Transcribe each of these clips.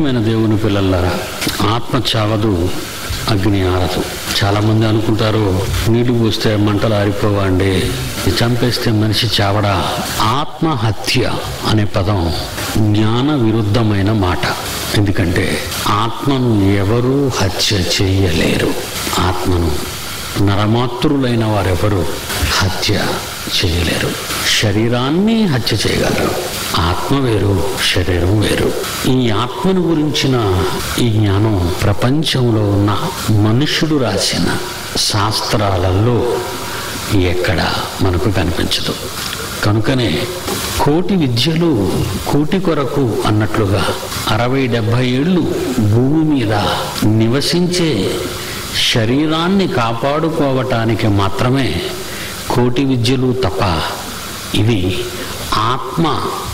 ప్రియమైన దేవుని పిల్లలారా ఆత్మ చావదు అగ్ని ఆరదు చాలామంది అనుకుంటారు నీళ్లు పోస్తే మంటలు ఆరిపోవండి చంపేస్తే మనిషి చావడా ఆత్మహత్య అనే పదం జ్ఞాన విరుద్ధమైన మాట ఎందుకంటే ఆత్మను ఎవరూ హత్య చేయలేరు ఆత్మను నరమాతృలైన వారెవరు హత్య చేయలేరు శరీరాన్ని హత్య చేయగలరు ఆత్మ వేరు శరీరం వేరు ఈ ఆత్మను గురించిన ఈ జ్ఞానం ప్రపంచంలో ఉన్న మనుషుడు రాసిన శాస్త్రాలలో ఎక్కడ మనకు కనిపించదు కనుకనే కోటి విద్యలు కోటి కొరకు అన్నట్లుగా అరవై డెబ్భై ఏళ్ళు భూమి మీద నివసించే శరీరాన్ని కాపాడుకోవటానికి మాత్రమే కోటి విద్యలు తప్ప ఇవి ఆత్మ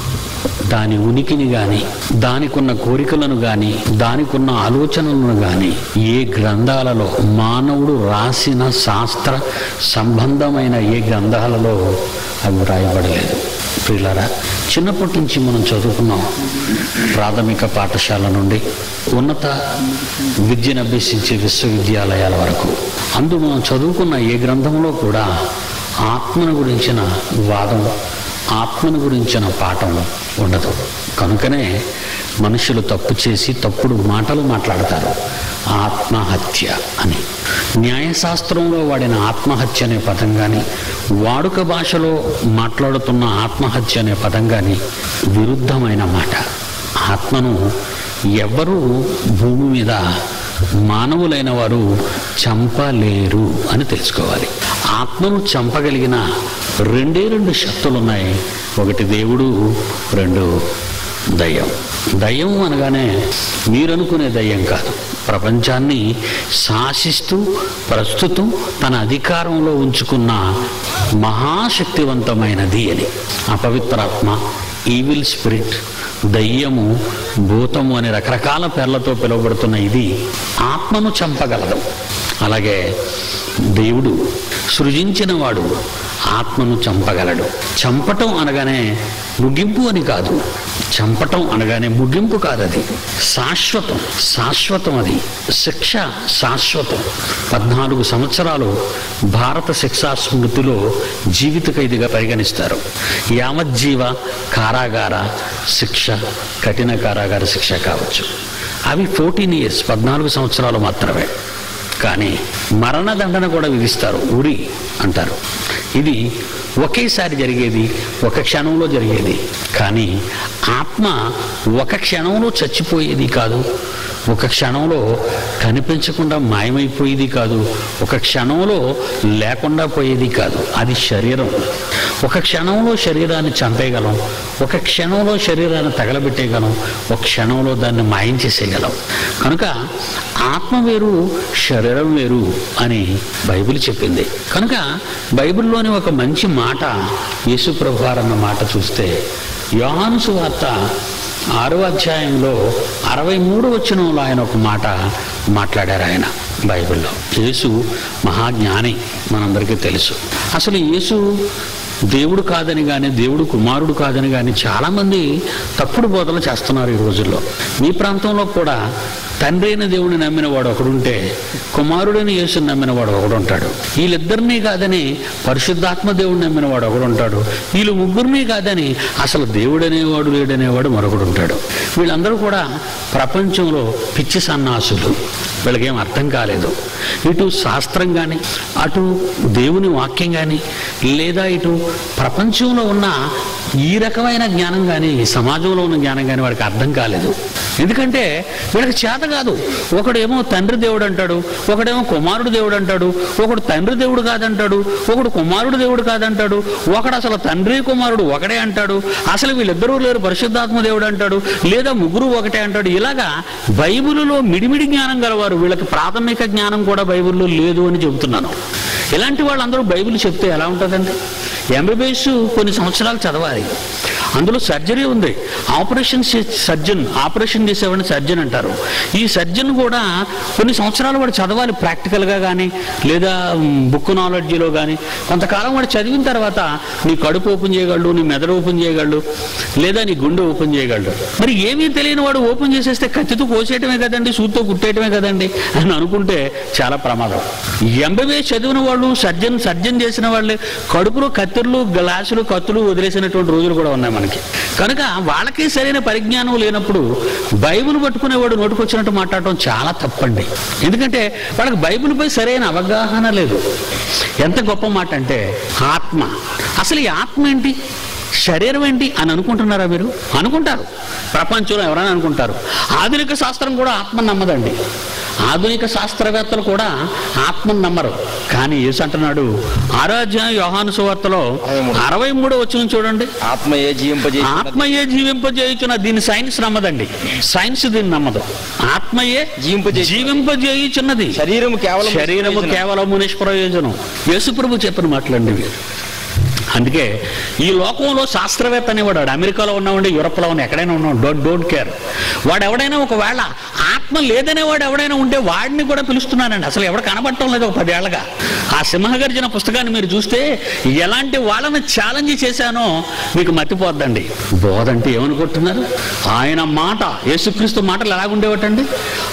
దాని ఉనికిని కానీ దానికున్న కోరికలను కానీ దానికున్న ఆలోచనలను కానీ ఏ గ్రంథాలలో మానవుడు రాసిన శాస్త్ర సంబంధమైన ఏ గ్రంథాలలో అవి వ్రాయబడలేదు ప్రియులారా చిన్నప్పటి నుంచి మనం చదువుకున్నాం ప్రాథమిక పాఠశాల నుండి ఉన్నత విద్యను అభ్యసించే విశ్వవిద్యాలయాల వరకు అందు మనం చదువుకున్న ఏ గ్రంథంలో కూడా ఆత్మను గురించిన వాదం ఆత్మను గురించిన పాఠం ఉండదు కనుకనే మనుషులు తప్పు చేసి తప్పుడు మాటలు మాట్లాడతారు ఆత్మహత్య అని న్యాయశాస్త్రంలో వాడిన ఆత్మహత్య అనే పదం కానీ వాడుక భాషలో మాట్లాడుతున్న ఆత్మహత్య అనే పదం కానీ విరుద్ధమైన మాట ఆత్మను ఎవరు భూమి మీద మానవులైన వారు చంపలేరు అని తెలుసుకోవాలి ఆత్మను చంపగలిగిన రెండే రెండు శక్తులు ఉన్నాయి ఒకటి దేవుడు రెండు దయ్యం దయ్యం అనగానే మీరనుకునే దయ్యం కాదు ప్రపంచాన్ని శాసిస్తూ ప్రస్తుతం తన అధికారంలో ఉంచుకున్న మహాశక్తివంతమైనది అని అపవిత్రాత్మ ఈవిల్ స్పిరిట్ దయ్యము భూతము అనే రకరకాల పేర్లతో పిలువబడుతున్న ఇది ఆత్మను చంపగలదు అలాగే దేవుడు సృజించిన వాడు ఆత్మను చంపగలడు చంపటం అనగానే ముగింపు అని కాదు చంపటం అనగానే ముగింపు కాదు అది శాశ్వతం శాశ్వతం అది శిక్ష శాశ్వతం పద్నాలుగు సంవత్సరాలు భారత శిక్షా స్మృతిలో జీవిత ఖైదీగా పరిగణిస్తారు యావజ్జీవ కారాగార శిక్ష కఠిన కారాగార శిక్ష కావచ్చు అవి ఫోర్టీన్ ఇయర్స్ పద్నాలుగు సంవత్సరాలు మాత్రమే కానీ మరణదండన కూడా విధిస్తారు ఉరి అంటారు ఇది ఒకేసారి జరిగేది ఒక క్షణంలో జరిగేది కానీ ఆత్మ ఒక క్షణంలో చచ్చిపోయేది కాదు ఒక క్షణంలో కనిపించకుండా మాయమైపోయేది కాదు ఒక క్షణంలో లేకుండా పోయేది కాదు అది శరీరం ఒక క్షణంలో శరీరాన్ని చంపేయగలం ఒక క్షణంలో శరీరాన్ని తగలబెట్టేయగలం ఒక క్షణంలో దాన్ని మాయం చేసేయగలం కనుక ఆత్మ వేరు శరీరం వేరు అని బైబిల్ చెప్పింది కనుక బైబిల్లోని ఒక మంచి మాట యేసుప్రభువారన్న మాట చూస్తే యోహాను సువార్త ఆరో అధ్యాయంలో అరవై మూడు వచనంలో ఆయన ఒక మాట మాట్లాడారు ఆయన బైబిల్లో యేసు మహాజ్ఞాని మనందరికీ తెలుసు అసలు యేసు దేవుడు కాదని కానీ దేవుడు కుమారుడు కాదని కానీ చాలామంది తప్పుడు బోధలు చేస్తున్నారు ఈ రోజుల్లో మీ ప్రాంతంలో కూడా తండ్రి అయిన దేవుడిని నమ్మిన వాడు ఒకడుంటే కుమారుడైన యేసుని నమ్మిన వాడు ఒకడు ఉంటాడు వీళ్ళిద్దరినీ కాదని పరిశుద్ధాత్మ దేవుడిని నమ్మిన వాడు ఒకడు ఉంటాడు వీళ్ళు ముగ్గురిని కాదని అసలు దేవుడనేవాడు లేడనేవాడు మరొకడు ఉంటాడు వీళ్ళందరూ కూడా ప్రపంచంలో పిచ్చి సన్నాసులు వీళ్ళకేం అర్థం కాలేదు ఇటు శాస్త్రం కానీ అటు దేవుని వాక్యం కానీ లేదా ఇటు ప్రపంచంలో ఉన్న ఈ రకమైన జ్ఞానం కానీ సమాజంలో ఉన్న జ్ఞానం కానీ వాడికి అర్థం కాలేదు ఎందుకంటే వీళ్ళకి చేత కాదు ఒకడేమో తండ్రి దేవుడు అంటాడు ఒకడేమో కుమారుడు దేవుడు అంటాడు ఒకడు తండ్రి దేవుడు కాదంటాడు ఒకడు కుమారుడు దేవుడు కాదంటాడు ఒకడు అసలు తండ్రి కుమారుడు ఒకడే అంటాడు అసలు వీళ్ళిద్దరూ లేరు పరిశుద్ధాత్మ దేవుడు అంటాడు లేదా ముగ్గురు ఒకటే అంటాడు ఇలాగా బైబిలులో మిడిమిడి జ్ఞానం గలవారు వీళ్ళకి ప్రాథమిక జ్ఞానం కూడా బైబిల్లో లేదు అని చెబుతున్నాను ఇలాంటి వాళ్ళందరూ బైబిల్ చెప్తే ఎలా ఉంటుందండి ఎంబీబీఎస్ కొన్ని సంవత్సరాలు చదవాలి అందులో సర్జరీ ఉంది ఆపరేషన్ చే- సర్జన్ ఆపరేషన్ చేసేవాడిని సర్జన్ అంటారు ఈ సర్జన్ కూడా కొన్ని సంవత్సరాలు వాడు చదవాలి ప్రాక్టికల్గా కానీ లేదా బుక్ నాలెడ్జీలో కానీ కొంతకాలం వాడు చదివిన తర్వాత నీ కడుపు ఓపెన్ చేయగలడు నీ మెదడు ఓపెన్ చేయగలడు లేదా నీ గుండె ఓపెన్ చేయగలడు మరి ఏమీ తెలియని వాడు ఓపెన్ చేసేస్తే కత్తితో కోసేయటమే కదండి సూత్తో కుట్టేయటమే కదండి అని అనుకుంటే చాలా ప్రమాదం ఎంబీబీఎస్ చదివిన వాళ్ళు సర్జన్ సర్జన్ చేసిన వాళ్ళే కడుపులో కత్తిర్లు గ్లాసులు కత్తులు వదిలేసినటువంటి రోజులు కూడా ఉన్నాయి మనకి కనుక వాళ్ళకి సరైన పరిజ్ఞానం లేనప్పుడు బైబిల్ పట్టుకునేవాడు నోటుకొచ్చినట్టు మాట్లాడటం చాలా తప్పండి ఎందుకంటే వాళ్ళకి బైబిల్పై సరైన అవగాహన లేదు ఎంత గొప్ప మాట అంటే ఆత్మ అసలు ఈ ఆత్మ ఏంటి శరీరం ఏంటి అని అనుకుంటున్నారా మీరు అనుకుంటారు ప్రపంచంలో ఎవరైనా అనుకుంటారు ఆధునిక శాస్త్రం కూడా ఆత్మ నమ్మదండి ఆధునిక శాస్త్రవేత్తలు కూడా ఆత్మను నమ్మరు కానీ యేసు అంటున్నాడు ఆరాధ్య యోహాను సువార్తలో అరవై మూడో వచ్చిన చూడండి ఆత్మయే జీవింపజేసి ఆత్మయే జీవింపజేయుచున్న దీని సైన్స్ నమ్మదండి సైన్స్ దీన్ని నమ్మదు ఆత్మయే జీవింపజేయు- జీవింపజేయుచున్నది శరీరం కేవలం శరీరము కేవలము నిష్ప్రయోజనం యేసుప్రభు చెప్పిన మాటలండి ఇవి అందుకే ఈ లోకంలో శాస్త్రవేత్త అనేవాడు వాడు అమెరికాలో ఉన్నవాడి యూరప్లో ఉన్న ఎక్కడైనా ఉన్నాడు డోంట్ డోంట్ కేర్ వాడు ఎవడైనా ఒకవేళ ఆత్మ లేదనే వాడు ఎవడైనా ఉంటే వాడిని కూడా పిలుస్తున్నానండి అసలు ఎవడు కనబడటం లేదు ఒక పదేళ్లగా ఆ సింహగర్జన పుస్తకాన్ని మీరు చూస్తే ఎలాంటి వాళ్ళని ఛాలెంజ్ చేశానో మీకు మర్చిపోద్దండి బోధ అంటే ఏమనుకుంటున్నారు ఆయన మాట యేసుక్రీస్తు మాటలు ఎలాగుండేవటండి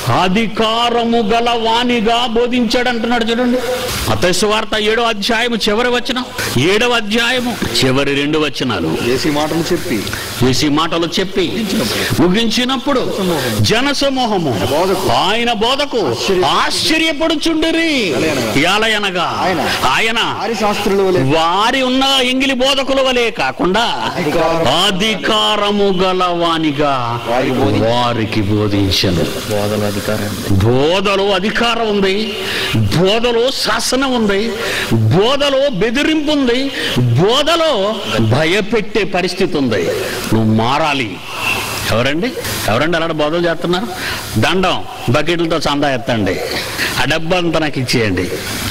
అధికారము గల వాణిగా బోధించాడు అంటున్నాడు చూడండి అతస్సు వార్త ఏడో అధ్యాయము చివరి వచ్చిన ఏడవ అధ్యాయము చివరి రెండు వచనాలు చేసి మాటలు చెప్పి వేసి మాటలు చెప్పి ముగించినప్పుడు జనసమూహము ఆయన బోధకు ఆశ్చర్యపడుచుండిరి ఎలయనగా ఆయన. ఆయన ఆరి శాస్త్రుల వలె వారి ఉన్న ఎంగిలి బోధకుల వలె కాకుండా అధికారము గలవానిగా వారికి బోధి- వారికి బోధించను బోధన అధికారం బోధలో అధికారం ఉంది బోధలో శాసనం ఉంది బోధలో బెదిరింపు ఉంది బోధలో భయపెట్టే పరిస్థితి ఉంది నువ్వు మారాలి ఎవరండి ఎవరండి అలాంటి బోధలు చేస్తున్నారు దండం బకెట్లతో చందా ఎత్తండి ఆ డబ్బు అంతా నాకు ఇచ్చేయండి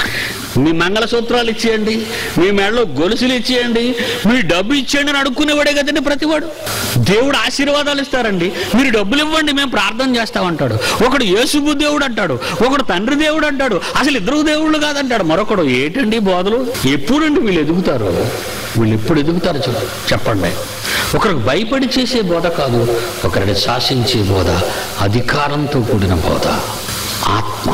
మీ మంగళసూత్రాలు ఇచ్చేయండి మీ మెడలో గొలుసులు ఇచ్చేయండి మీ డబ్బు ఇచ్చేయండి అని అడుక్కునేవాడే కదండి ప్రతివాడు దేవుడు ఆశీర్వాదాలు ఇస్తారండి మీరు డబ్బులు ఇవ్వండి మేము ప్రార్థన చేస్తామంటాడు ఒకడు యేసుబు దేవుడు అంటాడు ఒకడు తండ్రి దేవుడు అంటాడు అసలు ఇద్దరు దేవుళ్ళు కాదంటాడు మరొకడు ఏంటండి బోధలు ఎప్పుడండి వీళ్ళు ఎదుగుతారు వీళ్ళు ఎప్పుడు ఎదుగుతారు చూడ చెప్పండి ఒకరికి భయపడి చేసే బోధ కాదు ఒకరిని శాసించే బోధ అధికారంతో కూడిన బోధ ఆత్మ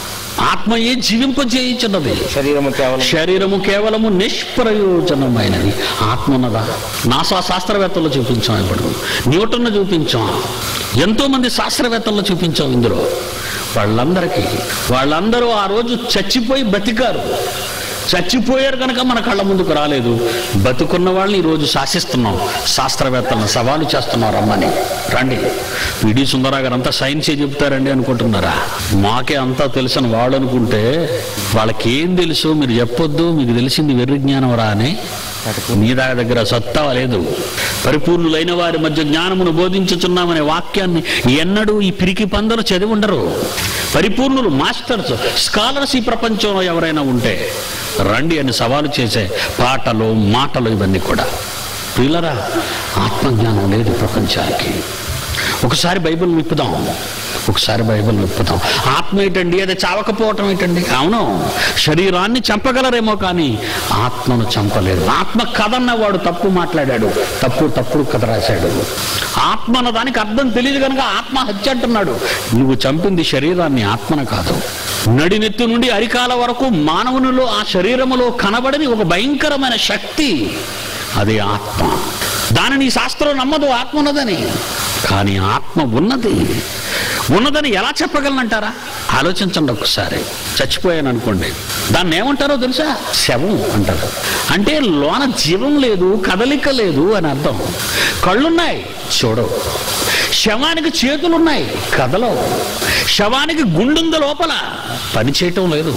ఆత్మయే జీవింపజేయుచున్నది శరీరము కేవలం శరీరము కేవలము నిష్ప్రయోజనమైనది ఆత్మ ఉన్నదా నాసా శాస్త్రవేత్తలు చూపించాం ఇప్పుడు న్యూటన్ను చూపించాం ఎంతో మంది శాస్త్రవేత్తలు చూపించాం ఇందులో వాళ్ళందరికీ వాళ్ళందరూ ఆ రోజు చచ్చిపోయి బతికారు చచ్చిపోయారు కనుక మన కళ్ళ ముందుకు రాలేదు బతుకున్న వాళ్ళని ఈరోజు శాసిస్తున్నాం శాస్త్రవేత్తలను సవాలు చేస్తున్నాం రమ్మని రండి పిడి సుందరా గారు అంతా సైన్సే చెప్తారండి అనుకుంటున్నారా మాకే అంతా తెలుసని వాళ్ళు అనుకుంటే వాళ్ళకి ఏం తెలుసు మీరు చెప్పొద్దు మీకు తెలిసింది వెర్రి జ్ఞానం రా అని మీ దాని దగ్గర సత్తా లేదు పరిపూర్ణులైన వారి మధ్య జ్ఞానమును బోధించుచున్నామనే వాక్యాన్ని ఎన్నడూ ఈ పిరికి పందలు చదివి ఉండరు పరిపూర్ణులు మాస్టర్స్ స్కాలర్స్ ఈ ప్రపంచంలో ఎవరైనా ఉంటే రండి అని సవాలు చేసే పాటలు మాటలు ఇవన్నీ కూడా పిల్లరా ఆత్మజ్ఞానం లేదు ప్రపంచానికి ఒకసారి బైబిల్ విప్పుదాం ఒకసారి బైబిల్ విప్పుదాం ఆత్మ ఏంటండి అది చావకపోవటం ఏంటండి అవును శరీరాన్ని చంపగలరేమో కానీ ఆత్మను చంపలేరు ఆత్మ కథన్నవాడు తప్పు మాట్లాడాడు తప్పు తప్పుడు కథ రాశాడు ఆత్మ అన్న దానికి అర్థం తెలియదు కనుక ఆత్మహత్య అంటున్నాడు నువ్వు చంపింది శరీరాన్ని ఆత్మను కాదు నడినెత్తు నుండి అరికాల వరకు మానవునిలో ఆ శరీరములో కనబడని ఒక భయంకరమైన శక్తి అది ఆత్మ దానిని ఈ శాస్త్రం నమ్మదు ఆత్మ ఉన్నదని కానీ ఆత్మ ఉన్నది ఉన్నదని ఎలా చెప్పగలనంటారా ఆలోచించండి ఒకసారి చచ్చిపోయాను అనుకోండి దాన్ని ఏమంటారో తెలుసా శవం అంటారు అంటే లోన జీవం లేదు కదలిక లేదు అని అర్థం కళ్ళున్నాయి చూడవు శవానికి చేతులున్నాయి కదలవు శవానికి గుండుంది లోపల పని చేయటం లేదు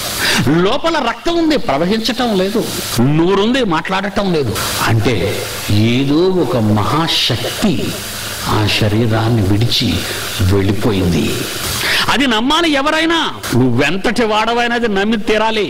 లోపల రక్తం ఉంది ప్రవహించటం లేదు నూరుంది మాట్లాడటం లేదు అంటే ఏదో ఒక మహాశక్తి ఆ శరీరాన్ని విడిచి వెళ్ళిపోయింది అది నమ్మాలి ఎవరైనా నువ్వెంతటి వాడవైనది నమ్మి తీరాలి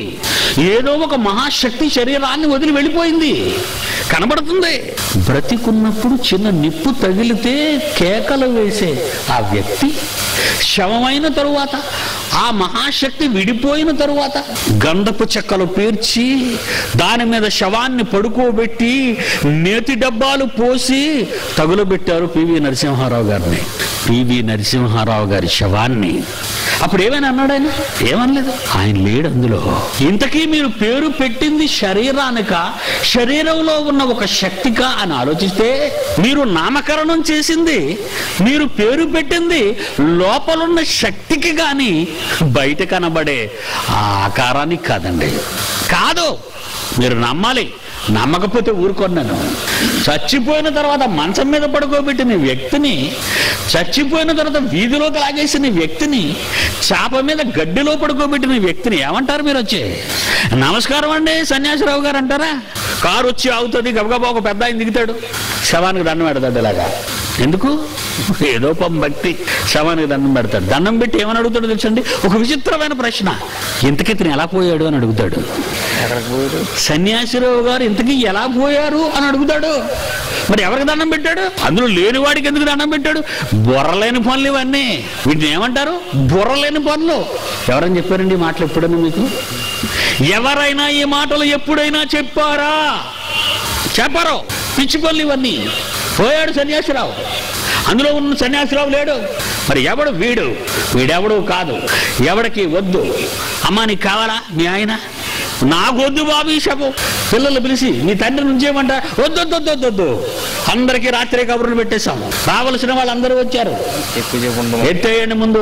ఏదో ఒక మహాశక్తి శరీరాన్ని వదిలి వెళ్ళిపోయింది కనబడుతుంది బ్రతికున్నప్పుడు చిన్న నిప్పు తగిలితే కేకలు వేసే ఆ వ్యక్తి శవమైన తరువాత ఆ మహాశక్తి విడిపోయిన తరువాత గంధపు చెక్కలు పేర్చి దాని మీద శవాన్ని పడుకోబెట్టి నేతి డబ్బాలు పోసి తగులబెట్టారు పివి నరసింహారావు గారిని పివి నరసింహారావు గారి శవాన్ని అప్పుడు ఏమైనా అన్నాడు ఆయన ఏమనలేదు ఆయన లేడు అందులో ఇంతకీ మీరు పేరు పెట్టింది శరీరానిక శరీరంలో ఉన్న ఒక శక్తిక అని ఆలోచిస్తే మీరు నామకరణం చేసింది మీరు పేరు పెట్టింది లోపలున్న శక్తికి గాని బయట కనబడే ఆ ఆకారానికి కాదండి కాదు మీరు నమ్మాలి నమ్మకపోతే ఊరుకొన్నాను చచ్చిపోయిన తర్వాత మంచం మీద పడుకోబెట్టిన వ్యక్తిని చచ్చిపోయిన తర్వాత వీధిలోకి లాగేసిన వ్యక్తిని చాప మీద గడ్డిలో పడుకోబెట్టిన వ్యక్తిని ఏమంటారు మీరు వచ్చి నమస్కారం అండి సన్యాసిరావు గారు అంటారా కారు వచ్చి అవుతుంది గబగబా ఒక పెద్ద ఆయన దిగుతాడు శవానికి దండం పెడతాడు ఇలాగా ఎందుకు ఏదో పం భక్తి శవానికి దండం పెడతాడు దండం పెట్టి ఏమని అడుగుతాడు తెలుసండి ఒక విచిత్రమైన ప్రశ్న ఇంతకీ ఇతను ఎలా పోయాడు అని అడుగుతాడు ఎక్కడికి పోయారు సన్యాసిరావు గారు ఇంతకీ ఎలా పోయారు అని అడుగుతాడు మరి ఎవరికి దండం పెట్టాడు అందులో లేని వాడికి ఎందుకు దండం పెట్టాడు బుర్రలేని పనులు ఇవన్నీ వీటిని ఏమంటారు బుర్రలేని పనులు ఎవరని చెప్పారండి ఈ మాటలు ఎప్పుడైనా మీకు ఎవరైనా ఈ మాటలు ఎప్పుడైనా చెప్పారా చెప్పరు పిచ్చి పనులు ఇవన్నీ పోయాడు సన్యాసిరావు అందులో ఉన్న సన్యాసిరావు లేడు మరి ఎవడు వీడు వీడెవడు కాదు ఎవడికి వద్దు అమ్మా నీకు కావాలా మీ ఆయన నాకు వద్దు బాబు ఈ శవం పిల్లలు పిలిచి మీ తండ్రి నుంచేమంట వద్దు వద్దు వద్దు వద్దు వద్దు అందరికీ రాత్రి కబుర్లు పెట్టేశాము రావలసిన వాళ్ళందరూ వచ్చారు ఎక్కువసేపు ఉండడం ఎత్తేయండి ముందు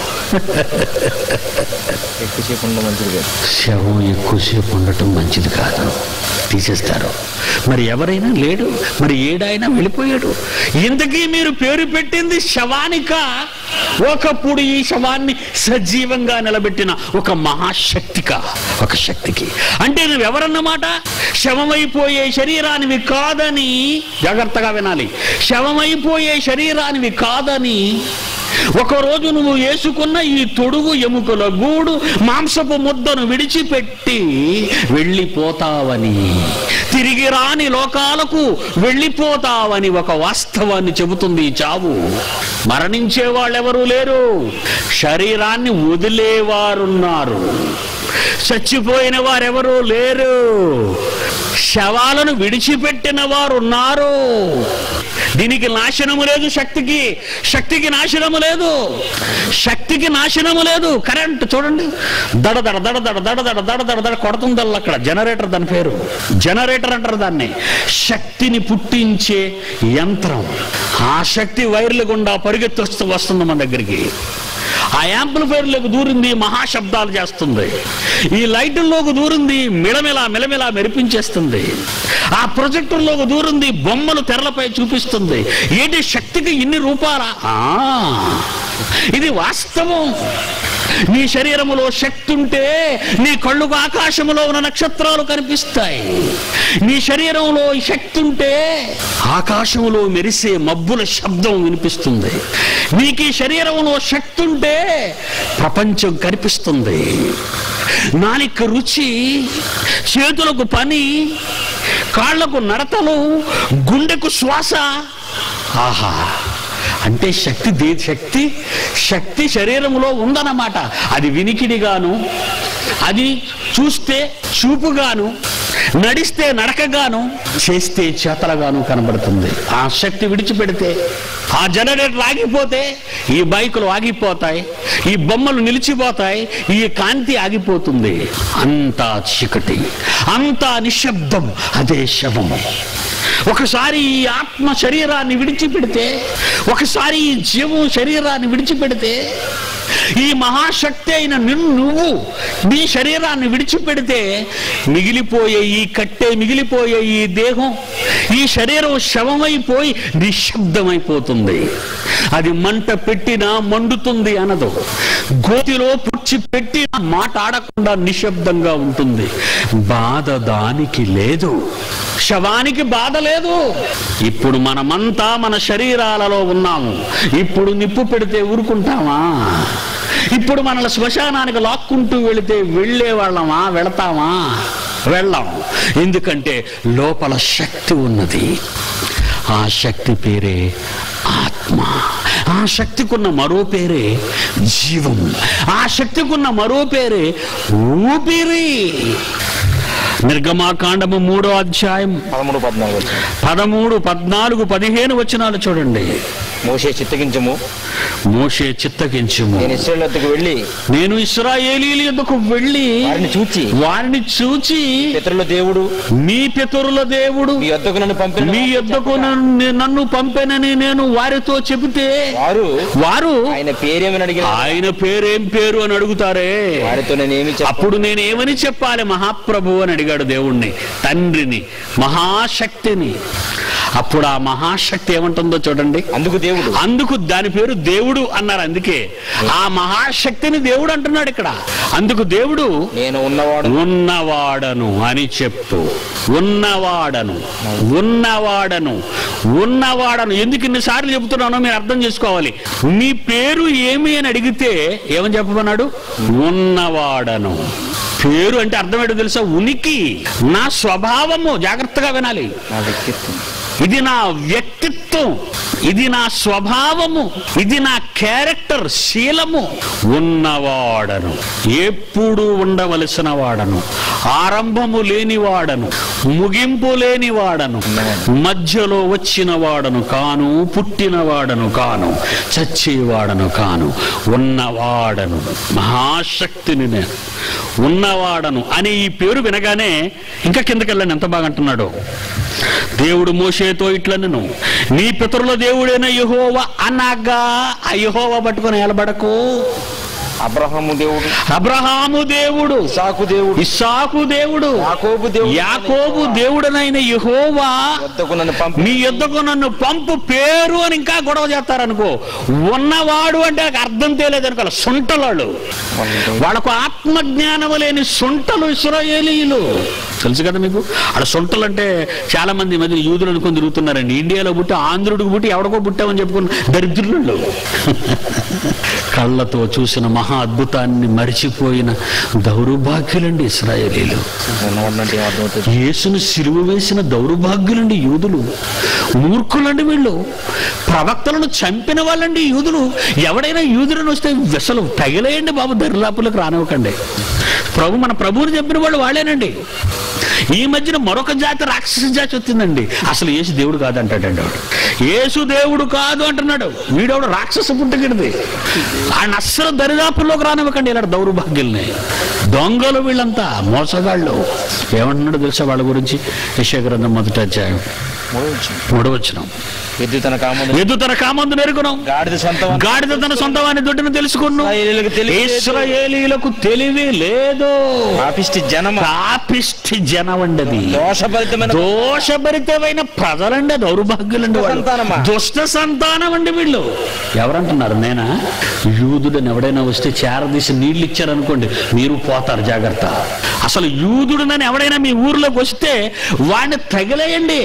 ఎక్కువసేపు ఉండడం మంచిది కాదు శవం ఎక్కువసేపు ఉండటం మంచిది కాదు తీసేస్తారు మరి ఎవరైనా లేడు మరి ఏడాయినా వెళ్ళిపోయాడు ఇంతకీ మీరు పేరు పెట్టింది శవానిక ఒకప్పుడు ఈ శవాన్ని సజీవంగా నిలబెట్టిన ఒక మహాశక్తిక ఒక శక్తికి అంటే నువ్వు ఎవరన్నమాట శవమైపోయే శరీరానివి కాదని జాగ్రత్తగా వినాలి శవమైపోయే శరీరానివి కాదని ఒకరోజు నువ్వు వేసుకున్న ఈ తొడుగు ఎముకల గూడు మాంసపు ముద్దను విడిచిపెట్టి వెళ్ళిపోతావని తిరిగి రాని లోకాలకు వెళ్ళిపోతావని ఒక వాస్తవాన్ని చెబుతుంది ఈ చావు మరణించే వాళ్ళెవరూ లేరు శరీరాన్ని వదిలేవారున్నారు చచ్చిపోయిన వారెవరూ లేరు శవాలను విడిచిపెట్టిన వారు ఉన్నారు దీనికి నాశనము లేదు శక్తికి శక్తికి నాశనము లేదు శక్తికి నాశనము లేదు కరెంట్ చూడండి దడ దడ దడ దడ దడ దడ దడ దడ దడ కొడుతుందల్లా అక్కడ జనరేటర్ దాని పేరు జనరేటర్ అంటారు దాన్ని శక్తిని పుట్టించే యంత్రం ఆ శక్తి వైర్ల గుండా పరిగెత్తొస్తూ వస్తుంది మన దగ్గరికి ఆ యాంప్లిఫైర్లోకి దూరింది మహాశబ్దాలు చేస్తుంది ఈ లైటుల్లోకి దూరింది మిలమిలా మిలమిలా మెరిపించేస్తుంది ఆ ప్రొజెక్టర్లోకి దూరింది బొమ్మలు తెరలపై చూపిస్తుంది ఏంటి శక్తికి ఇన్ని రూపాలా ఆ, ఇది వాస్తవం నీ శరీరములో శక్తి ఉంటే నీ కళ్ళుకు ఆకాశములో ఉన్న నక్షత్రాలు కనిపిస్తాయి నీ శరీరంలో ఈ శక్తి ఉంటే ఆకాశములో మెరిసే మబ్బుల శబ్దం వినిపిస్తుంది నీకు ఈ శరీరంలో శక్తి ఉంటే ప్రపంచం కనిపిస్తుంది నాలిక రుచి చేతులకు పని కాళ్లకు నడతలు గుండెకు శ్వాస ఆహా అంటే శక్తి దే శక్తి శక్తి శరీరంలో ఉందన్నమాట అది వినికిడిగాను అది చూస్తే చూపుగాను నడిస్తే నడకగాను చేస్తే చేతలుగాను కనబడుతుంది ఆ శక్తి విడిచిపెడితే ఆ జనరేటర్ ఆగిపోతే ఈ బైకులు ఆగిపోతాయి ఈ బొమ్మలు నిలిచిపోతాయి ఈ కాంతి ఆగిపోతుంది అంతా చీకటి అంతా నిశ్శబ్దం అదే శవము ఒకసారి ఈ ఆత్మ శరీరాన్ని విడిచిపెడితే ఒకసారి ఈ జీవం శరీరాన్ని విడిచిపెడితే ఈ మహాశక్తి అయిన నిన్ను నువ్వు నీ శరీరాన్ని విడిచిపెడితే మిగిలిపోయే ఈ కట్టె మిగిలిపోయే ఈ దేహం ఈ శరీరం శవమైపోయి నిశ్శబ్దమైపోతుంది అది మంట పెట్టినా మండుతుంది అనదు గోతిలో పుచ్చి పెట్టిన మాట్లాడకుండా నిశ్శబ్దంగా ఉంటుంది బాధ దానికి లేదు శవానికి బాధ లేదు ఇప్పుడు మనమంతా మన శరీరాలలో ఉన్నాము ఇప్పుడు నిప్పు పెడితే ఊరుకుంటామా ఇప్పుడు మనల్ని శ్మశానానికి లాక్కుంటూ వెళితే వెళ్ళే వాళ్ళమా వెళతామా వెళ్ళాం ఎందుకంటే లోపల శక్తి ఉన్నది ఆ శక్తి పేరే ఆత్మ ఆ శక్తికున్న మరో పేరే జీవం ఆ శక్తికున్న మరో పేరే ఊపిరి నిర్గమాకాండము మూడో అధ్యాయం పదమూడు పద్నాలుగు వచ్చింది పదమూడు పద్నాలుగు పదిహేను వచనాలు చూడండి మోసే చిత్తగించము మోషే చిత్తగించుము నేను ఇస్రాయల్ వద్దకు వెళ్ళి నేను ఇస్రాయేలీల ఎందుకు వెళ్ళి వారిని చూచి వారిని చూచి పితరుల దేవుడు మీ పితరుల దేవుడు మీ వద్దకు నన్ను పంపిన మీ యొద్దకు నన్ను నన్ను పంపెనని నేను వారితో చెబితే వారు వారు ఆయన పేరేమని అడిగిన ఆయన పేరేం పేరు అని అడుగుతారే వారితో నేను ఏమి చెప్ప అప్పుడు నేను ఏమని చెప్పాలి మహాప్రభు అని అడిగాడు దేవుణ్ణి తండ్రిని మహాశక్తిని అప్పుడు ఆ మహాశక్తి ఏమంటుందో చూడండి అందుకు దేవుడు అందుకు దాని పేరు దేవుడు అన్నారు అందుకే ఆ మహాశక్తిని దేవుడు అంటున్నాడు ఇక్కడ అందుకు దేవుడు నేను ఉన్నవాడు ఉన్నవాడను అని చెప్పు ఉన్నవాడను ఉన్నవాడను ఉన్నవాడను ఎందుకు ఇన్నిసార్లు చెబుతున్నానో మీరు అర్థం చేసుకోవాలి మీ పేరు ఏమి అని అడిగితే ఏమని చెప్పమన్నాడు ఉన్నవాడను పేరు అంటే అర్థం ఏంటో తెలుసా ఉనికి నా స్వభావము జాగ్రత్తగా వినాలి నా వ్యక్తిత్వం ఇది నా వ్యక్తిత్వం ఇది నా స్వభావము ఇది నా క్యారెక్టర్ శీలము ఉన్నవాడను ఎప్పుడు ఉండవలసిన వాడను ఆరంభము లేని వాడను ముగింపు లేని వాడను మధ్యలో వచ్చిన వాడను కాను పుట్టిన వాడను కాను చచ్చేవాడను కాను ఉన్నవాడను మహాశక్తిని నేను ఉన్నవాడను అని ఈ పేరు వినగానే ఇంకా కిందకెళ్ళండి ఎంత బాగా అంటున్నాడు దేవుడు మోషేతో ఇట్లనను నీ పితరుల దేవుడైన యహోవ అనగా ఆ యహోవ పట్టుకొని నిలబడకు అబ్రహాము దేవుడు అబ్రహాము దేవుడు ఇసాకు దేవుడు ఇస్సాకు దేవుడు యాకోబు దేవుడు యాకోబు దేవుడనైన యహోవా వద్దకు నన్ను పంపి మీ యుద్ధకు నన్ను పంపు పేరు అని ఇంకా గొడవ చేస్తారనుకో ఉన్నవాడు అంటే నాకు అర్థం తెలియదు అనుకో సొంటలాడు వాళ్ళకు ఆత్మజ్ఞానం లేని సొంటలు ఇస్రాయేలీలు తెలుసు కదా మీకు ఆడ సొంటలు అంటే చాలా మంది ఈ మధ్య యూదులు అనుకుని తిరుగుతున్నారండి ఇండియాలో పుట్టి ఆంధ్రుడికి పుట్టి ఎవడికో పుట్టామని చెప్పుకున్న దరిద్రులు కళ్ళతో చూసిన మహా అద్భుతాన్ని మరిచిపోయిన దౌర్భాగ్యులండి ఇస్రాయేలీలు ఉన్నవాడినంటే ఏం అర్థమవుతుంది యేసును సిలువ వేసిన దౌర్భాగ్యులండి యూదులు మూర్ఖులండి వీళ్ళు ప్రవక్తలను చంపిన వాళ్ళండి యూదులు ఎవడైనా యూదులను వస్తే అసలు తగిలేయండి బాబు దరిలాపులకు రానివ్వకండి ప్రభు మన ప్రభువుని చంపిన వాళ్ళు వాళ్ళేనండి ఈ మధ్యన మరొక జాతి రాక్షస జాతి వచ్చిందండి అసలు యేసు దేవుడు కాదు అంటాడండి వాడు యేసు దేవుడు కాదు అంటున్నాడు వీడెవడు రాక్షస పుట్టగిడిది ఆయన అస్సలు దరిదాపుల్లోకి రానివ్వకండి ఇలాంటి దౌర్భాగ్యుల్ని దొంగలు వీళ్ళంతా మోసగాళ్ళు ఏమంటున్నాడు తెలుసా వాళ్ళ గురించి యశగ్రంథం మొదటి అధ్యాయం మూడవచనం ఎద్దు తన కామందు ఎద్దు తన కామందు నెరుగును గాడిద సొంత గాడిద తన సొంతవాని దొడ్డును తెలుసుకున్నాను ఇస్రాయేలీయులకు తెలివి లేదు. ఇస్రాయేలీలకు తెలివి లేదు పాపిష్టి జనమ పాపిష్టి జనమండది దోషభరితమైన దోషభరితమైన ప్రజలండి దౌర్భాగ్యులండి వాళ్ళు సంతానమా? దుష్ట సంతానం అండి వీళ్ళు ఎవరంటున్నారు నేనా యూదుడని ఎవడైనా వస్తే చేరదీసి నీళ్ళు ఇచ్చారనుకోండి మీరు పోతారు జాగ్రత్త అసలు యూదుడునని ఎవడైనా మీ ఊర్లోకి వస్తే వాడిని తగిలేయండి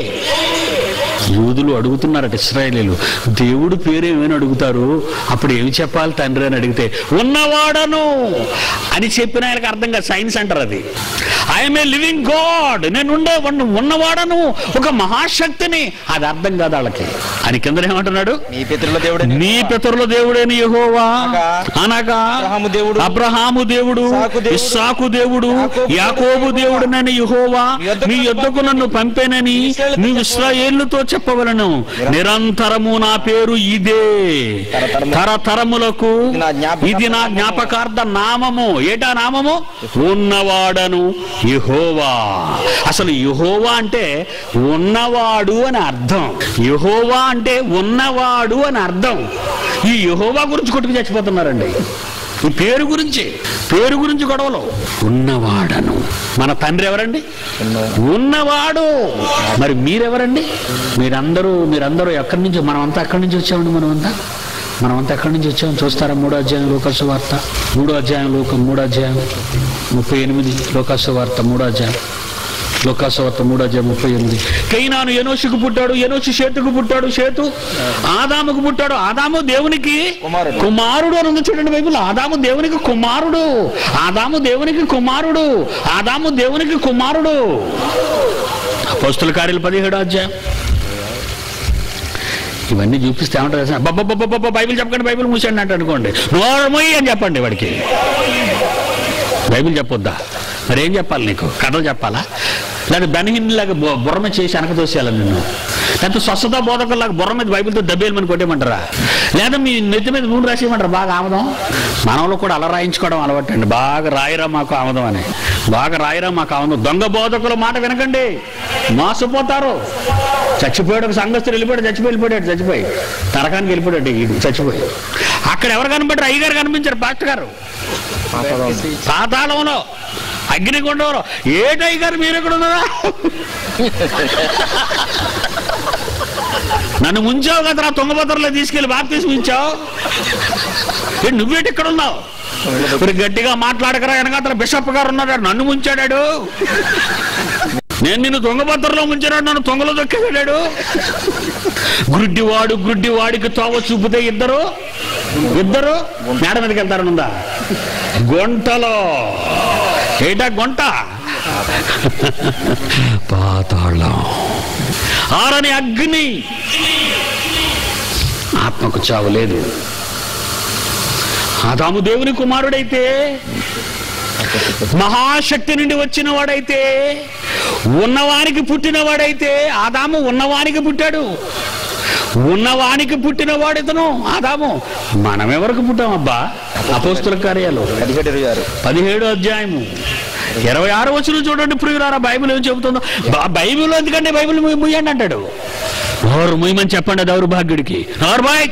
యూదులు అడుగుతున్నారట ఇస్రాయేలీలు దేవుడు పేరేమని అడుగుతారు అప్పుడు ఏమి చెప్పాలి తండ్రి అని అడిగితే ఉన్నవాడను అని చెప్పిన ఆయనకు అర్థం కాదు సైన్స్ అంటారు అది ఐఎమ్ ఏ లివింగ్ గాడ్ నేను ఉండే వాడిని ఉన్నవాడను ఒక మహాశక్తిని అది అర్థం కాదు వాళ్ళకి అని కింద ఏమంటున్నాడు నీ పితరుల దేవుడు నీ పితరుల దేవుడైన యెహోవా అనగా అబ్రహాము దేవుడు, అబ్రహాము దేవుడు ఇస్సాకు దేవుడు, ఇస్సాకు దేవుడు యాకోబు యాకోబు దేవుడునని యెహోవా మీ యొద్దకు మీ యొద్దకు నన్ను పంపేనని ఇశ్రాయేలుతో నీవు ఇస్రాయేలుతో చెప్పవలను నిరంతరము నా పేరు ఇదే తరతరము- తరతరములకు ఇది నా జ్ఞాపకార్థ ఇది నా నామము. జ్ఞాపకార్థ నామము ఏటా నామము ఉన్నవాడను యెహోవా అసలు యెహోవా అంటే ఉన్నవాడు అని అర్థం యెహోవా అంటే ఉన్నవాడు అని అర్థం ఈ యెహోవా గురించి కొట్టుకు చచ్చిపోతున్నారండి ఈ పేరు గురించి పేరు గురించి గొడవలు ఉన్నవాడను మన తండ్రి ఎవరండి ఉన్నవాడు మరి మీరెవరండి మీరందరూ మీరందరూ ఎక్కడి నుంచి మనమంతా ఎక్కడి నుంచి వచ్చామండి మనమంతా మనమంతా ఎక్కడి నుంచి వచ్చాము చూస్తారా మూడో అధ్యాయం లోకసు వార్త మూడో అధ్యాయం లోకం మూడో అధ్యాయం ముప్పై ఎనిమిది లోకసు వార్త మూడో అధ్యాయం లోకాసవార్త మూడో అధ్యాయం ముప్పై ఎనిమిది కైనాను ఎనోషుకు పుట్టాడు ఎనోషు షేతుకు పుట్టాడు షేతు ఆదాముకు పుట్టాడు ఆదాము దేవునికి కుమారుడు. కుమారుడు అని ఉంది చూడండి బైబిల్ ఆదాము దేవునికి కుమారుడు ఆదాము దేవునికి కుమారుడు ఆదాము దేవునికి కుమారుడు అపోస్తుల కార్యాలు పదిహేడు అధ్యాయం ఇవన్నీ చూపిస్తే ఏమంటారు తెలుసా? బబ్బబ్బబ్బబ్బ బైబిల్ చెప్పకండి బైబిల్ మూసండి అంటే అనుకోండి నోరమొయ్యి అని చెప్పండి వాడికి బైబిల్ చెప్పొద్దా మరి ఏం చెప్పాలి నీకు కథలు చెప్పాలా లేదా బెనహిన్లాగా బు- బుర్ర మీద చేసి వెనక తోసేయాలి నిన్ను లేకపోతే స్వస్థత బోధకుల్లాగా బుర్ర మీద బైబిల్తో దబ్బేయమని కొట్టేయమంటారా లేదా మీ నెత్తి మీద నూనె రాసేయమంటారా బాగా ఆమదం మనలో కూడా అలా రాయించుకోవడం అలవాటు అండి బాగా రాయిరా మాకు ఆమదం అని బాగా రాయిరా మాకు ఆమదం దొంగ బోధకుల మాట వినకండి మోసపోతారు చచ్చిపోయాడు ఒక సంఘస్థుడు వెళ్ళిపోయాడు చచ్చిపోయి వెళ్ళిపోయాడు చచ్చిపోయి తరకానికి వెళ్ళిపోయాడు ఈడు చచ్చిపోయి అక్కడ ఎవరు కనిపెట్టారు అయ్యగారు కనిపించారు పాస్టర్ గారు పాతాళంలో అగ్నిగుండంలో ఏటయ్య గారు మీరు ఎక్కడ ఉన్నారా నన్ను ముంచావు కదరా తుంగభద్రలో తీసుకెళ్లి బాప్తీసి ఉంచావు ఏ, నువ్వేటి ఇక్కడ ఉన్నావు మరి గట్టిగా మాట్లాడకరా వెనకాతల బిషప్ గారు ఉన్నాడు నన్ను ముంచాడాడు నేను నిన్ను దొంగభద్రలో ముంచాడు నన్ను తొంగలో దొక్కేశాడు గుడ్డివాడు గుడ్డివాడికి తోవ చూపితే ఇద్దరు ఇద్దరు మేడ మీదకి వెళ్తారని ఉందా గుంటలో ఏటా గుంట పాతాళం ఆరని అగ్ని ఆత్మకు చావు లేదు ఆదాము దేవుని కుమారుడైతే మహాశక్తి నుండి వచ్చిన వాడైతే ఉన్నవానికి పుట్టినవాడైతే ఆదాము ఉన్నవానికి పుట్టాడు ఉన్నవానికి పుట్టినవాడు ఇతను ఆదాము మనం ఎవరికి పుట్టాం అబ్బా అపోస్తుల కార్యాలు పదిహేడు ఇరవై ఆరు పదిహేడు అధ్యాయము ఇరవై ఆరు వచ్చిన చూడండి ప్రియులారా బైబిల్ ఏం చెబుతుందో బా- బైబిల్ ఎందుకంటే బైబిల్ ముయ్- ముయ్యండి అంటాడు నోరు ముయ్యమని చెప్పండి దౌర్భాగ్యుడికి నోరు బాయ్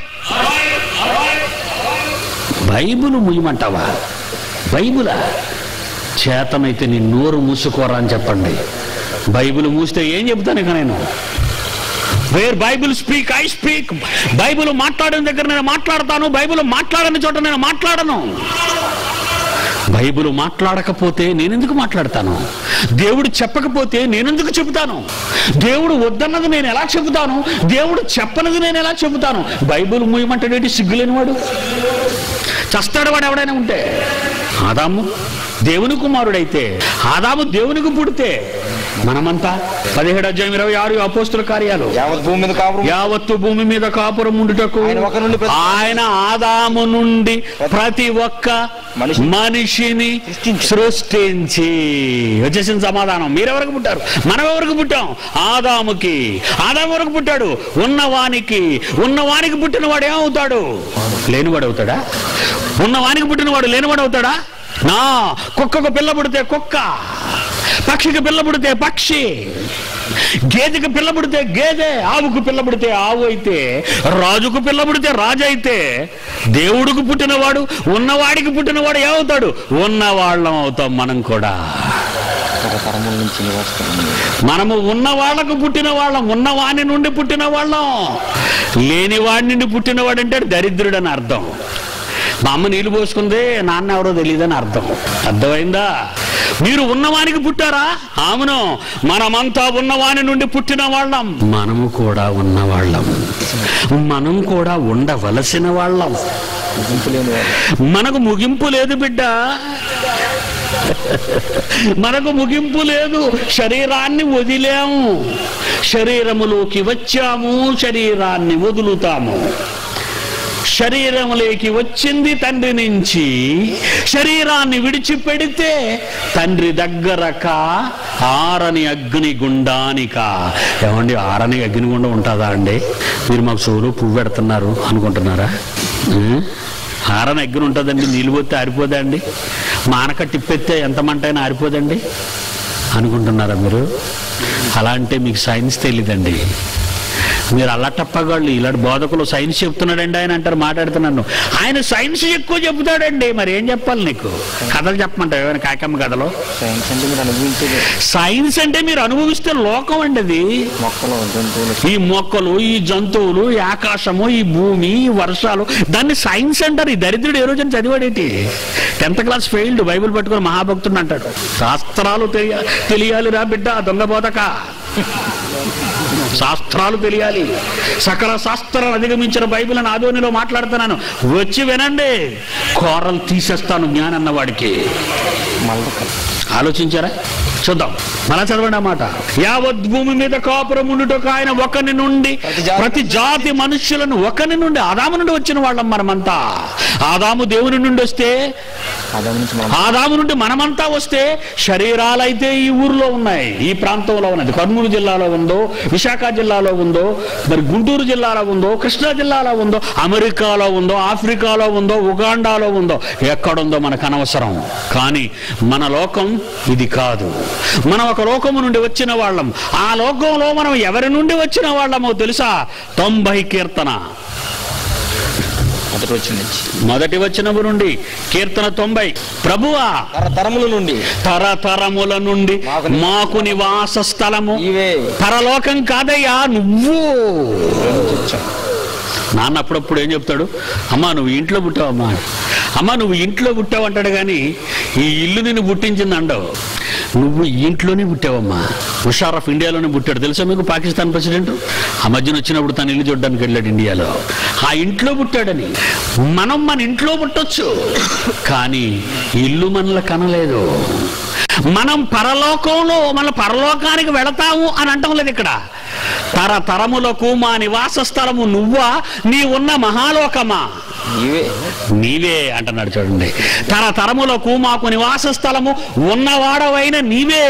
బైబిల్ ముయ్యమంటావా బైబిలా చేతనైతే నీ నోరు మూసుకోరా అని చెప్పండి బైబిల్ మూస్తే ఏం చెబుతాను ఇక నేను where Bible speak I speak Bible మాట్లాడిన దగ్గర నేను మాట్లాడతాను బైబిల్ మాట్లాడని చోట నేను మాట్లాడను బైబిల్ మాట్లాడకపోతే నేనెందుకు మాట్లాడతాను దేవుడు చెప్పకపోతే నేనెందుకు చెబుతాను దేవుడు వద్దన్నది నేను ఎలా చెబుతాను దేవుడు చెప్పనది నేను ఎలా చెబుతాను బైబిల్ మూయమంటాడేంటి సిగ్గులేని వాడు చస్తాడు వాడు ఎవడైనా ఉంటే ఆదాము దేవుని కుమారుడైతే ఆదాము దేవునికి పుడితే మనమంతా పదిహేడు అధ్యాయం ఇరవై ఆరు అపోస్తుల కార్యాలు యావత్ భూమి మీద కాపురం యావత్తు భూమి మీద కాపురం ఉండుటకు ఆయన ఒక నుండి ప్రతి- ఆయన ఆదాము నుండి ప్రతి ఒక్క మనిషి- మనిషిని సృష్టించి. సృష్టించి వచ్చేసిన సమాధానం మీరెవరికి పుట్టారు మనం ఎవరికి పుట్టాం ఆదాముకి ఆదాము వరకు పుట్టాడు ఉన్నవానికి ఉన్నవానికి పుట్టినవాడు ఏమవుతాడు లేనివాడు అవుతాడా ఉన్నవానికి పుట్టినవాడు లేనివాడు అవుతాడా నా కుక్కకు పిల్ల పుడితే కుక్క పక్షికి పిల్ల పుడితే పక్షి గేదెకి పిల్ల పుడితే గేదె ఆవుకు పిల్ల పుడితే ఆవు అయితే రాజుకు పిల్ల పుడితే రాజు అయితే దేవుడికి పుట్టినవాడు ఉన్నవాడికి పుట్టినవాడు ఏమవుతాడు ఉన్నవాళ్ళం అవుతాం మనం కూడా తరతరముల నుంచి నివసిస్తున్నాం మనము ఉన్న వాళ్ళకు పుట్టిన వాళ్ళం ఉన్నవాని నుండి పుట్టిన వాళ్ళం లేని వాడి నుండి పుట్టినవాడు అంటే దరిద్రుడు అని అర్థం మా అమ్మ నీళ్లు పోసుకుంది నాన్న ఎవరో తెలియదని అర్థం అర్థమైందా మీరు ఉన్నవానికి పుట్టారా అవును మనమంతా ఉన్నవాని నుండి పుట్టిన వాళ్ళం మనము కూడా ఉన్నవాళ్ళం మనం కూడా ఉండవలసిన వాళ్ళం ముగింపు లేని వాడు మనకు ముగింపు లేదు బిడ్డ మనకు ముగింపు లేదు శరీరాన్ని వదిలాము శరీరములోకి వచ్చాము శరీరాన్ని వదులుతాము శరీరములోకి వచ్చింది తండ్రి నుంచి శరీరాన్ని విడిచిపెడితే తండ్రి దగ్గరక ఆరని అగ్ని గుండానిక ఏమండి ఆరని అగ్నిగుండం ఉంటుందా అండి మీరు మాకు చెవులు పువ్వు పెడుతున్నారు అనుకుంటున్నారా ఆ? ఆరని అగ్ని ఉంటుందండి నీళ్ళు పోతే ఆరిపోదా అండి మానక టిప్పెత్తే ఎంత మంట అయినా ఆరిపోదండి అనుకుంటున్నారా మీరు అలా అంటే మీకు సైన్స్ తెలియదండి మీరు అల్లటప్పగాళ్ళు ఇలాంటి బోధకులు సైన్స్ చెప్తున్నాడండి ఆయన అంటారు మాట్లాడుతున్నాను ఆయన సైన్స్ ఎక్కువ చెప్తాడండి మరి ఏం చెప్పాలి నీకు కథలు చెప్పమంటావు ఏమైనా కాకమ్మ కథలు సైన్స్ అంటే మీరు అనుభవించేది సైన్స్ అంటే మీరు అనుభవిస్తే లోకం అండి అది మొక్కలు జంతువులు ఈ మొక్కలు ఈ జంతువులు ఈ ఆకాశము ఈ భూమి ఈ వర్షాలు దాన్ని సైన్స్ అంటారు ఈ దరిద్రుడు ఏ రోజున చదివాడేటి టెన్త్ క్లాస్ ఫెయిల్డ్ బైబిల్ పట్టుకొని మహాభక్తుడు అంటాడు శాస్త్రాలు తెలియ తెలియాలిరా బిడ్డ దొంగ బోధక శాస్త్రాలు తెలియాలి సకల శాస్త్రాలు అధిగమించిన బైబిల్ అని ఆదోనిలో మాట్లాడుతున్నాను వచ్చి వినండి కోరలు తీసేస్తాను జ్ఞానన్న వాడికి మళ్ళీ ఆలోచించారా చూద్దాం మళ్ళా చదవండి ఆ మాట యావత్ భూమి మీద కాపురం ఉండుటకు ఆయన ఒకని నుండి ప్రతి జాతి ప్రతి జాతి మనుష్యులను ఒకని నుండి ఆదాము నుండి వచ్చిన వాళ్ళం మనమంతా ఆదాము దేవుని నుండి వస్తే అదే నుంచి మనం ఆదాము నుండి మనమంతా వస్తే శరీరాలైతే ఈ ఊర్లో ఉన్నాయి ఈ ప్రాంతంలో ఉన్నది కర్నూలు జిల్లాలో ఉందో విశాఖ జిల్లాలో ఉందో మరి గుంటూరు జిల్లాలో ఉందో కృష్ణా జిల్లాలో ఉందో అమెరికాలో ఉందో ఆఫ్రికాలో ఉందో ఉగాండాలో ఉందో ఎక్కడుందో మనకు అనవసరం కానీ మన లోకం ఇది కాదు మనం ఒక లోకము నుండి వచ్చిన వాళ్ళం ఆ లోకంలో మనం ఎవరి నుండి వచ్చిన వాళ్ళమో తెలుసా తొంభై కీర్తన మొదటి వచ్చి నుంచి మొదటి వచనము నుండి కీర్తన తొంభై ప్రభువా తరతరముల నుండి తరతరముల నుండి మాకు నివాస స్థలము ఇవే పరలోకం కాదయ్యా నువ్వు నుంచి వచ్చాం నాన్న అప్పుడప్పుడు ఏం చెప్తాడు అమ్మా నువ్వు ఇంట్లో పుట్టావమ్మా అమ్మా నువ్వు ఇంట్లో పుట్టావు అంటాడు కానీ ఈ ఇల్లు నిన్ను పుట్టించింది అండవు నువ్వు ఈ ఇంట్లోనే పుట్టావమ్మా ముషారఫ్ ఇండియాలోనే పుట్టాడు తెలుసా మీకు పాకిస్తాన్ ప్రెసిడెంట్ ఆ మధ్యన వచ్చినప్పుడు తను ఇల్లు చూడడానికి వెళ్ళాడు ఇండియాలో ఆ ఇంట్లో పుట్టాడని మనం మన ఇంట్లో పుట్టొచ్చు కానీ ఇల్లు మనలో కనలేదు మనం పరలోకంలో మన పరలోకానికి వెళతాము అని అంటం లేదు ఇక్కడ తరతరములకు మా నివాస స్థలము నువ్వా నీ ఉన్న మహాలోకమా ఇవే నీవే అంటున్నాడు చూడండి తరతరములకు మాకు నివాస స్థలము ఉన్నవాడవైన నీవే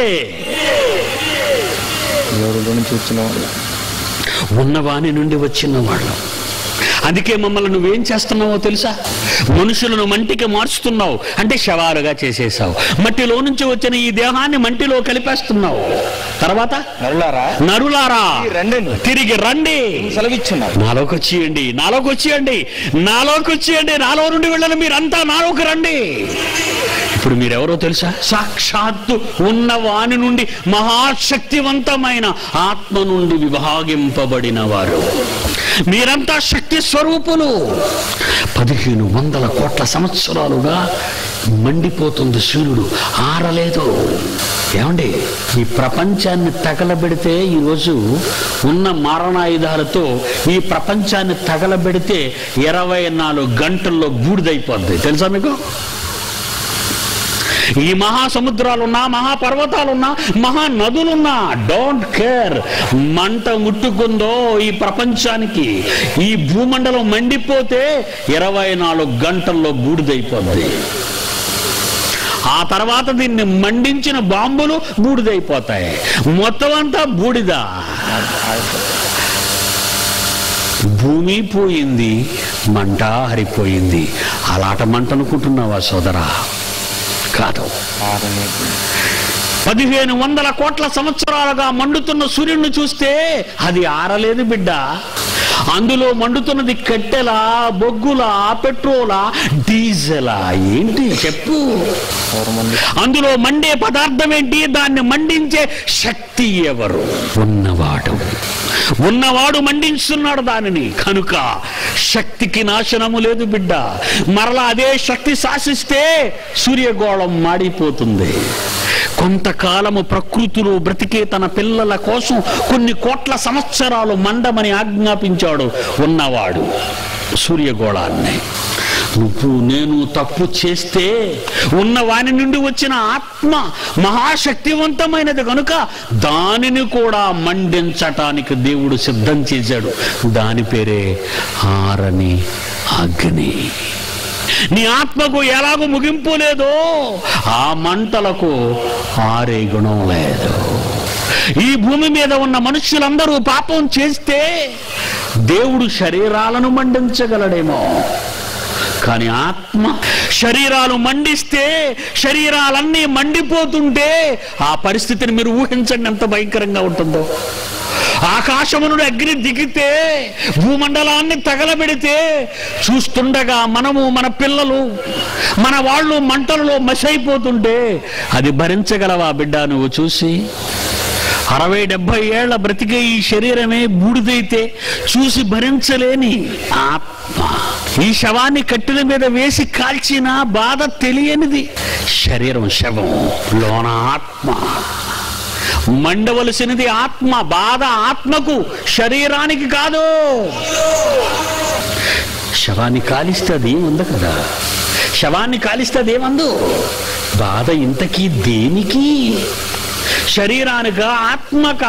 ఎవరిలో నుంచి వచ్చిన వాళ్ళు ఉన్నవాని నుండి వచ్చిన వాళ్ళం అందుకే మమ్మల్ని నువ్వేం చేస్తున్నావో తెలుసా మనుషులను మంటికి మార్చుతున్నావు అంటే శవాలుగా చేసేసావు మట్టిలో నుంచి వచ్చిన ఈ దేహాన్ని మంటిలో కలిపేస్తున్నావు తర్వాత నరులారా నరులారా తిరిగి రండి తిరిగి రండి సెలవిచ్చున్నారు నాలోకి వచ్చేయండి నాలోకి వచ్చేయండి నాలోకి వచ్చేయండి నాలో నుండి వెళ్ళని మీరంతా నాలోకి రండి ఇప్పుడు మీరెవరో తెలుసా సాక్షాత్తు ఉన్న వాని నుండి మహాశక్తివంతమైన ఆత్మ నుండి విభాగింపబడిన వారు మీరంతా శక్తి స్వరూపులు పదిహేను వందల కోట్ల సంవత్సరాలుగా మండిపోతుంది సూర్యుడు ఆరలేదు ఏమండి ఈ ప్రపంచాన్ని తగలబెడితే ఈరోజు ఉన్న మారణాయుధాలతో ఈ ప్రపంచాన్ని తగలబెడితే ఇరవై నాలుగు గంటల్లో బూడిదైపోద్ది తెలుసా మీకు ఈ మహాసముద్రాలున్నా మహాపర్వతాలున్నా మహానదులున్నా డోంట్ కేర్ మంట ముట్టుకుందో ఈ ప్రపంచానికి ఈ భూమండలం మండిపోతే ఇరవై నాలుగు గంటల్లో బూడిదైపోద్ది ఆ తర్వాత దీన్ని మండించిన బాంబులు బూడిదైపోతాయి మొత్తం అంతా బూడిద భూమి పోయింది మంట హరిపోయింది అలాట మంట అనుకుంటున్నావా సోదరా కాదు ఆరనే పదిహేను వందల కోట్ల సంవత్సరాలుగా మండుతున్న సూర్యుడిని చూస్తే అది ఆరలేదు బిడ్డ అందులో మండుతున్నది కట్టెలా బొగ్గులా పెట్రోలా డీజలా ఏంటి చెప్పు ఎవరు మంది అందులో మండే పదార్థం ఏంటి దాన్ని మండించే శక్తి ఎవరు ఉన్నవాడు ఉన్నవాడు మండించున్నాడు దానిని కనుక శక్తికి నాశనము లేదు బిడ్డ మరలా అదే శక్తి శాసిస్తే సూర్యగోళం మాడిపోతుంది కొంతకాలము ప్రకృతిలో బ్రతికే తన పిల్లల కోసం కొన్ని కోట్ల సంవత్సరాలు మండమని ఆజ్ఞాపించాడు ఉన్నవాడు సూర్యగోళాన్ని నువ్వు నేను తప్పు చేస్తే ఉన్న వాని నుండి వచ్చిన ఆత్మ మహాశక్తివంతమైనది కనుక దానిని కూడా మండించటానికి దేవుడు సిద్ధం చేశాడు దాని పేరే ఆరని అగ్ని నీ ఆత్మకు ఎలాగో ముగింపు లేదో ఆ మంటలకు ఆరే గుణం లేదు ఈ భూమి మీద ఉన్న మనుష్యులందరూ పాపం చేస్తే దేవుడు శరీరాలను మండించగలడేమో కానీ ఆత్మ శరీరాలు మండిస్తే శరీరాలన్నీ మండిపోతుంటే ఆ పరిస్థితిని మీరు ఊహించండి ఎంత భయంకరంగా ఉంటుందో ఆకాశము నుండి అగ్ని దిగితే భూమండలాన్ని తగలబెడితే చూస్తుండగా మనము మన పిల్లలు మన వాళ్ళు మంటలలో మసైపోతుంటే అది భరించగలవా బిడ్డ నువ్వు చూసి అరవై డెబ్బై ఏళ్ల బ్రతికే ఈ శరీరమే బూడిదైతే చూసి భరించలేని ఆత్మ ఈ శవాన్ని కట్టెల మీద వేసి కాల్చిన బాధ తెలియనిది శరీరం శవం లోన ఆత్మ మండవలసినది ఆత్మ బాధ ఆత్మకు శరీరానికి కాదు శవాన్ని కాలిస్తే అదేముంది కదా శవాన్ని కాలిస్తే అదేమందు బాధ ఇంతకీ దేనికి శరీరానిక ఆత్మక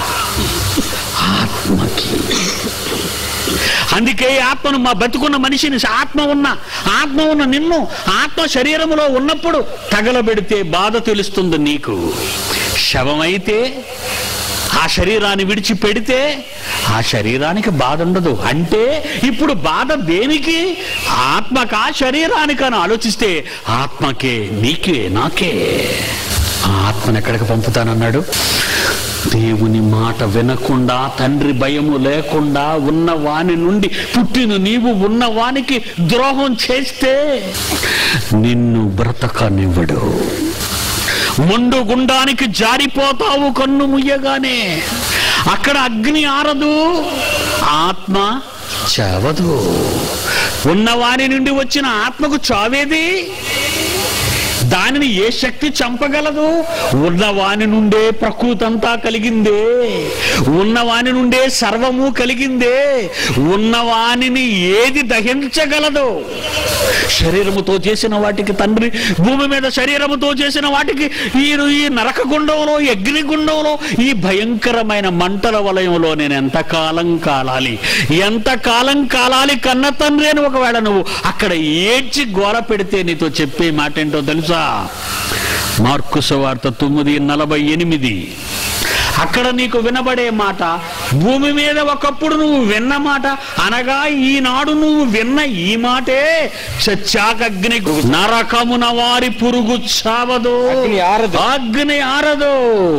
ఆత్మకి అందుకే ఈ ఆత్మను మా బతుకున్న మనిషిని ఆత్మ ఉన్న ఆత్మ ఉన్న నిన్ను ఆత్మ శరీరములో ఉన్నప్పుడు తగలబెడితే బాధ తెలుస్తుంది నీకు శవమైతే ఆ శరీరాన్ని విడిచిపెడితే ఆ శరీరానికి బాధ ఉండదు అంటే ఇప్పుడు బాధ దేనికి ఆత్మకా శరీరానికని ఆలోచిస్తే ఆత్మకే నీకే నాకే ఆ ఆత్మను ఎక్కడికి పంపుతానన్నాడు దేవుని మాట వినకుండా తండ్రి భయము లేకుండా ఉన్న వాని నుండి పుట్టిన నీవు ఉన్న వానికి ద్రోహం చేస్తే నిన్ను బ్రతకనివ్వడు ముండు గుండానికి జారిపోతావు కన్ను ముయ్యగానే అక్కడ అగ్ని ఆరదు ఆత్మ చావదు ఉన్నవాని నుండి వచ్చిన ఆత్మకు చావేది దానిని ఏ శక్తి చంపగలదు ఉన్నవాని నుండే ప్రకృతి అంతా కలిగిందే ఉన్నవాని నుండే సర్వము కలిగిందే ఉన్నవానిని ఏది దహించగలదు శరీరముతో చేసిన వాటికి తండ్రి భూమి మీద శరీరముతో చేసిన వాటికి ఈ ఈ నరక గుండంలో ఈ అగ్ని గుండంలో ఈ భయంకరమైన మంటల వలయంలో నేను ఎంతకాలం కాలాలి ఎంతకాలం కాలాలి కన్న తండ్రి అని ఒకవేళ నువ్వు అక్కడ ఏడ్చి గోల పెడితే నీతో చెప్పే మాట ఏంటో తెలుసా మార్కు సువార్త తొమ్మిది నలభై ఎనిమిది అక్కడ నీకు వినబడే మాట భూమి మీద ఒకప్పుడు నువ్వు విన్న మాట అనగా ఈనాడు నువ్వు విన్న ఈ మాటే చచ్చాకగ్ని నరకమున వారి పురుగు చావదు అగ్ని ఆరదు. అగ్ని ఆరదు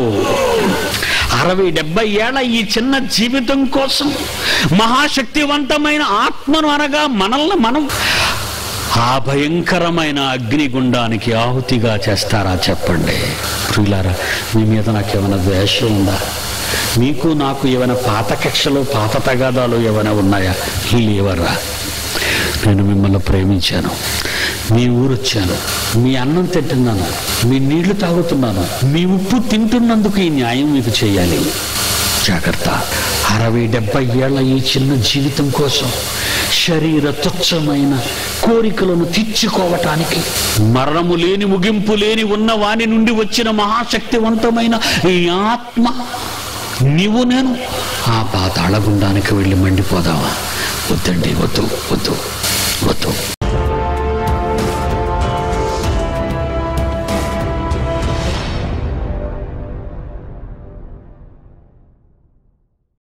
అరవై డెబ్బై ఏళ్ల ఈ చిన్న జీవితం కోసం మహాశక్తివంతమైన ఆత్మను అనగా మనల్ని మనం ఆ భయంకరమైన అగ్నిగుండానికి ఆహుతిగా చేస్తారా చెప్పండి ప్రియులారా మీ మీద నాకేమైనా ద్వేషం ఉందా మీకు నాకు ఏమైనా పాత కక్షలు పాత తగాదాలు ఏమైనా ఉన్నాయా లేవరా నేను మిమ్మల్ని ప్రేమించాను మీ ఊరు వచ్చాను మీ అన్నం తింటున్నాను మీ నీళ్లు తాగుతున్నాను మీ ఉప్పు తింటున్నందుకు ఈ న్యాయం మీకు చేయాలి జాగ్రత్త అరవై డెబ్బై ఏళ్ల ఈ చిన్న జీవితం కోసం శరీర తుచ్చమైన కోరికలను తీర్చుకోవటానికి మరణము లేని ముగింపు లేని ఉన్న వాని నుండి వచ్చిన మహాశక్తివంతమైన ఈ ఆత్మ నీవు నేను ఆ పాతాళ గుండానికి వెళ్ళి మండిపోదామా వద్దండి వద్దు వద్దు వద్దు